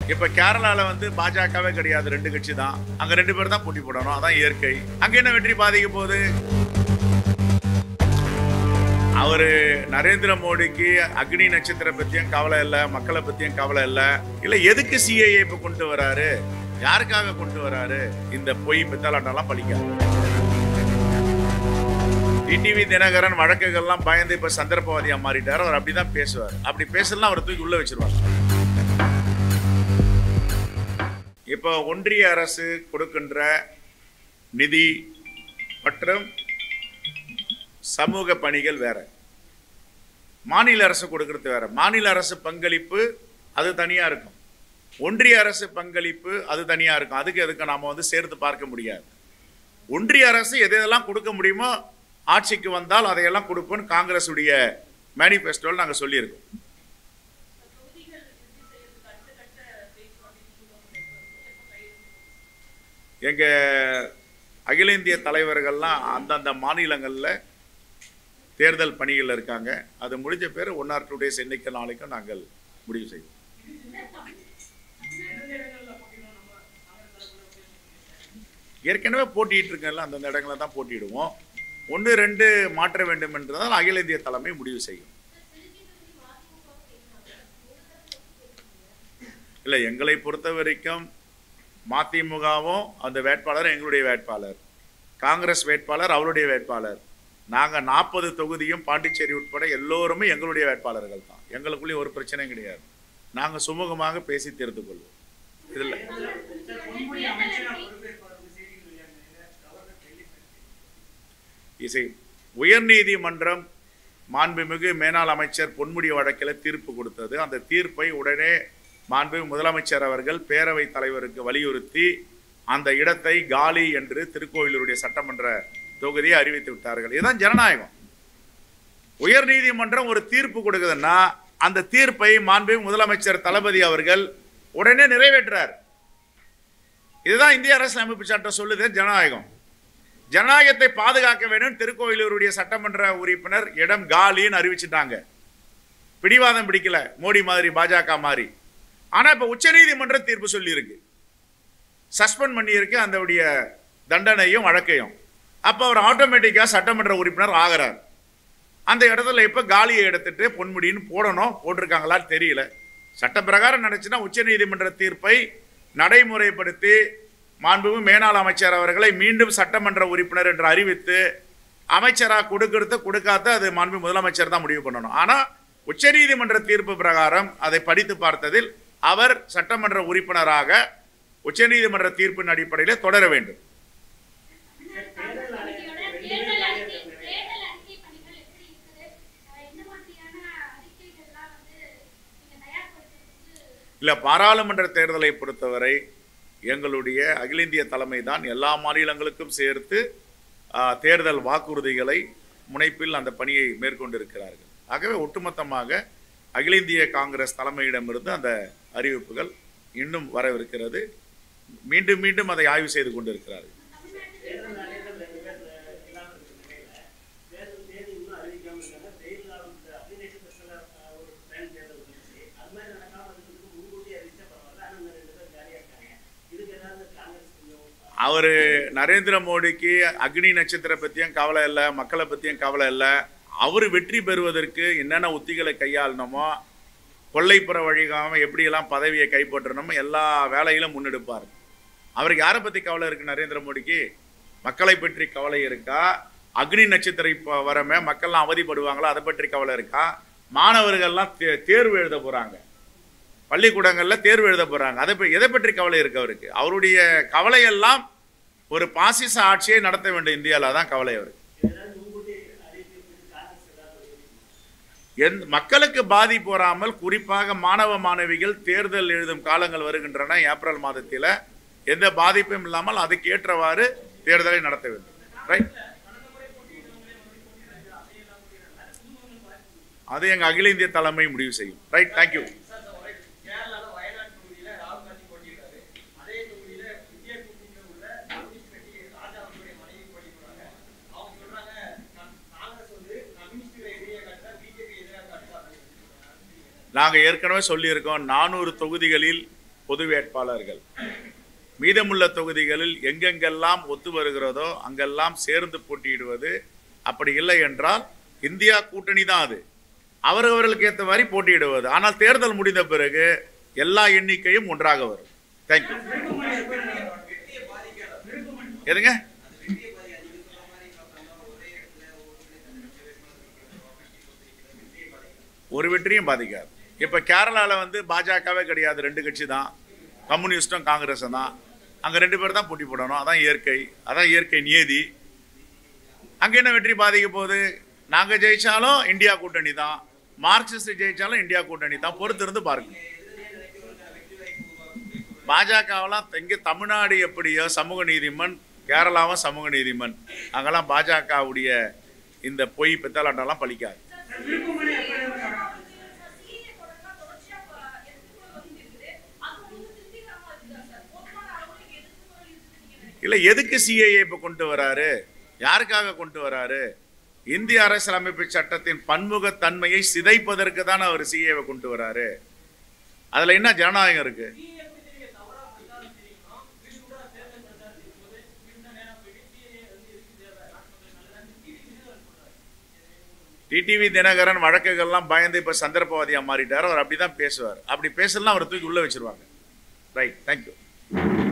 இப்ப கேரளால வந்து பாஜகவே கிடையாது ரெண்டு கட்சி தான் அங்க ரெண்டு பேர் தான் போட்டி போடணும் அதான் இயற்கை அங்க என்ன வெற்றி பாதிக்க போகுது அவரு நரேந்திர மோடிக்கு அக்னி நட்சத்திரம் பத்தியும் கவலை இல்லை மக்களை பத்தியும் கவலை இல்லை இல்ல எதுக்கு சிஏஏ இப்ப கொண்டு வராரு யாருக்காக கொண்டு வராரு இந்த பொய் பித்தலாட்டெல்லாம் பழிக்காது டிடிவி தினகரன் வழக்குகள்லாம் பயந்து இப்ப சந்தர்ப்பவாதியா மாறிட்டார் அவர் அப்படிதான் பேசுவார் அப்படி பேசலாம் அவர் தூக்கி உள்ள வச்சிருவாங்க இப்போ ஒன்றிய அரசு கொடுக்கின்ற நிதி மற்றும் சமூக பணிகள் வேற மாநில அரசு கொடுக்கறது வேற மாநில அரசு பங்களிப்பு அது தனியா இருக்கும் ஒன்றிய அரசு பங்களிப்பு அது தனியா இருக்கும் அதுக்கு எதுக்கு நாம வந்து சேர்த்து பார்க்க முடியாது ஒன்றிய அரசு எது எதெல்லாம் கொடுக்க முடியுமோ ஆட்சிக்கு வந்தால் அதையெல்லாம் கொடுப்போம்னு காங்கிரஸ் உடைய மேனிஃபெஸ்டோவில் நாங்கள் சொல்லியிருக்கோம் எங்க அகில இந்திய தலைவர்கள்லாம் அந்தந்த மாநிலங்களில் தேர்தல் பணிகள் இருக்காங்க அது முடிஞ்ச பேர் ஒன் ஆர் டூ டேஸ் இன்னைக்கு நாளைக்கும் நாங்கள் முடிவு செய்வோம் ஏற்கனவே போட்டிட்டு இருக்கல அந்தந்த இடங்களில் தான் போட்டியிடுவோம் ஒன்று ரெண்டு மாற்ற வேண்டும் என்றதால் அகில இந்திய தலைமை முடிவு செய்யும் இல்லை எங்களை பொறுத்த வரைக்கும் மதிமுகவும் அந்த வேட்பாளர் எங்களுடைய வேட்பாளர் காங்கிரஸ் வேட்பாளர் அவருடைய வேட்பாளர் நாங்கள் நாற்பது தொகுதியும் பாண்டிச்சேரி உட்பட எல்லோருமே எங்களுடைய வேட்பாளர்கள் தான் எங்களுக்குள்ளேயும் ஒரு பிரச்சனையும் கிடையாது நாங்கள் சுமூகமாக பேசி தீர்த்து கொள்வோம் இதில் இசை உயர்நீதிமன்றம் மாண்புமிகு மேனாள் அமைச்சர் பொன்முடி வழக்கில் தீர்ப்பு கொடுத்தது அந்த தீர்ப்பை உடனே மாண்புமிகு முதலமைச்சர் அவர்கள் பேரவைத் தலைவருக்கு வலியுறுத்தி அந்த இடத்தை காலி என்று திருக்கோயிலூருடைய சட்டமன்ற தொகுதியை அறிவித்து விட்டார்கள் இதுதான் ஜனநாயகம் உயர்நீதிமன்றம் ஒரு தீர்ப்பு கொடுக்குதுன்னா அந்த தீர்ப்பை மாண்புமிகு முதலமைச்சர் தளபதி அவர்கள் உடனே நிறைவேற்றார் இதுதான் இந்திய அரசு அமைப்பு சட்டம் சொல்லுது ஜனநாயகம் ஜனநாயகத்தை பாதுகாக்க வேண்டும் திருக்கோயிலூருடைய சட்டமன்ற உறுப்பினர் இடம் காலின்னு அறிவிச்சிட்டாங்க பிடிவாதம் பிடிக்கல மோடி மாதிரி பாஜக மாதிரி ஆனா இப்ப உச்சநீதிமன்ற தீர்ப்பு சொல்லியிருக்கு சஸ்பெண்ட் பண்ணியிருக்கு அந்த தண்டனையும் வழக்கையும் அப்போ அவர் ஆட்டோமேட்டிக்காக சட்டமன்ற உறுப்பினர் ஆகிறார் அந்த இடத்துல இப்போ காலியை எடுத்துட்டு பொன்முடின்னு போடணும் போட்டிருக்காங்களான்னு தெரியல சட்ட பிரகாரம் நினைச்சுன்னா உச்சநீதிமன்ற தீர்ப்பை நடைமுறைப்படுத்தி மாண்புமிகு மேனாள் அமைச்சர் அவர்களை மீண்டும் சட்டமன்ற உறுப்பினர் என்று அறிவித்து அமைச்சராக கொடுக்கறது கொடுக்காத அது மாண்பு முதலமைச்சர் தான் முடிவு பண்ணணும் ஆனால் உச்சநீதிமன்ற தீர்ப்பு பிரகாரம் அதை படித்து பார்த்ததில் அவர் சட்டமன்ற உறுப்பினராக உச்சநீதிமன்ற தீர்ப்பின் அடிப்படையில் தொடர வேண்டும் தேர்தல் அறிக்கை தேர்தல் அறிக்கை பணிகள் எப்படி இருக்குது அஹ் எந்த மாதிரியான அறிக்கைகள்லாம் வந்து நீங்க தயார்படுத்துறதுக்கு இல்லை பாராளுமன்ற தேர்தலை பொறுத்தவரை எங்களுடைய அகில இந்திய தலைமை தான் எல்லா மாநிலங்களுக்கும் சேர்த்து ஆ, தேர்தல் வாக்குறுதிகளை முனைப்பில் அந்த பணியை மேற்கொண்டிருக்கிறார்கள் ஆகவே ஒட்டுமொத்தமாக அகில இந்திய காங்கிரஸ் தலைமையிடமிருந்து அந்த அறிவிப்புகள் இன்னும் வரவிருக்கிறது மீண்டும் மீண்டும் அதை ஆய்வு செய்து கொண்டிருக்கிறார்கள் தேர்தல் ஆணையர்கள் ரெண்டு பேர் அஹ், இல்லாம இருக்கிற நிலையில தேர்தல் தேதி இன்னும் அறிவிக்காம இருக்காங்க தேர்தல் ஆணையத்துல அக்னிநட்சத்திரத்துல அஹ், ஒரு டைம் தேர்தல் வந்துச்சு அது மாதிரி நடக்காம இருக்கிறதுக்கு முன்கூட்டி அறிவிச்சா பரவாயில்ல ஆனா இந்த ரெண்டு பேர் ஜாலியா இருக்காங்க இதுக்கு ஏதாவது காங்கிரஸ் கொஞ்சம் அவர் நரேந்திர மோடிக்கு அக்னி நட்சத்திரம் பற்றியும் கவலை இல்லை மக்களை பற்றியும் கவலை இல்லை அவர் வெற்றி பெறுவதற்கு என்னென்ன உத்திகளை கையாளணுமோ கொள்ளைப்புற வழிகாம எப்படியெல்லாம் பதவியை கைப்பற்றணுமோ எல்லா வேலையிலும் முன்னெடுப்பார் அவருக்கு யாரை பற்றி கவலை இருக்கு நரேந்திர மோடிக்கு மக்களை பற்றி கவலை இருக்கா அக்னி நட்சத்திரம் இப்போ வரமே மக்கள்லாம் அவதிப்படுவாங்களா அதை பற்றி கவலை இருக்கா மாணவர்கள்லாம் தே- தேர்வு எழுத போகிறாங்க பள்ளிக்கூடங்களில் தேர்வு எழுத போகிறாங்க அதை பற்றி எதை பற்றி கவலை இருக்கு அவருக்கு அவருடைய கவலையெல்லாம் ஒரு பாசிச ஆட்சியை நடத்த வேண்டும் இந்தியாவில் தான் கவலை அவருக்கு ஏதாவது முன்கூட்டி அறிவிக்கிறதுக்கு காங்கிரஸ் ஏதாவது எந் மக்களுக்கு பாதிப்பு வராமல் குறிப்பாக மாணவ மாணவிகள் தேர்தல் எழுதும் காலங்கள் வருகின்றன ஏப்ரல் மாதத்தில் எந்த பாதிப்பும் இல்லாமல் அதுக்கு ஏற்றவாறு தேர்தலை நடத்த வேண்டும் ரைட் அது எங்க அகில இந்திய தலைமை முடிவு செய்யும் ரைட் தேங்க்யூ கேரளால வயநாடு தொகுதியில ராகுல் காந்தி போட்டியிட்டாரு அதே தொகுதியில இந்திய கூட்டணியில உள்ள கம்யூனிஸ்ட் கட்சி ராஜா அவர்களுடைய மனைவி போட்டியிடுறாங்க அவங்க சொல்றாங்க கா- காங்கிரஸ் வந்து கம்யூனிஸ்டுகளை எதிரியா காட்டுறா பிஜேபி எதிராக காட்டுறா அப்படின்னு நாங்கள் ஏற்கனவே சொல்லியிருக்கோம் நானூறு தொகுதிகளில் பொது வேட்பாளர்கள் மீதமுள்ள தொகுதிகளில் எங்கெங்கெல்லாம் ஒத்து வருகிறதோ அங்கெல்லாம் சேர்ந்து போட்டியிடுவது அப்படி இல்லை என்றால் இந்தியா கூட்டணி தான் அது அவரவர்களுக்கு ஏற்ற மாதிரி போட்டியிடுவது ஆனால் தேர்தல் முடிந்த பிறகு எல்லா எண்ணிக்கையும் ஒன்றாக வரும் தேங்க்யூ எதுங்க ஒரு வெற்றியும் பாதிக்காது இப்போ கேரளாவில் வந்து பாஜகவே கிடையாது ரெண்டு கட்சி தான் கம்யூனிஸ்டும் காங்கிரஸும் தான் அங்கே ரெண்டு பேர் தான் போட்டி போடணும் அதான் இயற்கை அதான் இயற்கை நியதி அங்கே என்ன வெற்றி பாதிக்க போகுது நாங்கள் ஜெயிச்சாலும் இந்தியா கூட்டணி தான் மார்க்சிஸ்ட் ஜெயிச்சாலும் இந்தியா கூட்டணி தான் பொறுத்து இருந்து பாருங்க பாஜகவெல்லாம் இங்கே தமிழ்நாடு எப்படியோ சமூக நீதிமன் கேரளாவும் சமூக நீதிமன் அங்கெல்லாம் பாஜகவுடைய இந்த பொய் பித்தலாட்டம்லாம் பலிக்காது இல்லை எதுக்கு சிஏஏ இப்போ கொண்டு வராரு யாருக்காக கொண்டு வராரு இந்திய அரசியலமைப்பு சட்டத்தின் பன்முகத்தன்மையை சிதைப்பதற்கு தான் அவர் சிஏவை கொண்டு வராரு அதில் என்ன ஜனநாயகம் இருக்கு டிடிவி தினகரன் வழக்குகள்லாம் பயந்து இப்போ சந்தர்ப்பவாதியாக மாறிட்டார் அவர் அப்படி தான் பேசுவார் அப்படி பேசலாம் அவரை தூக்கி உள்ளே வச்சிருவாங்க ரைட் தேங்க்யூ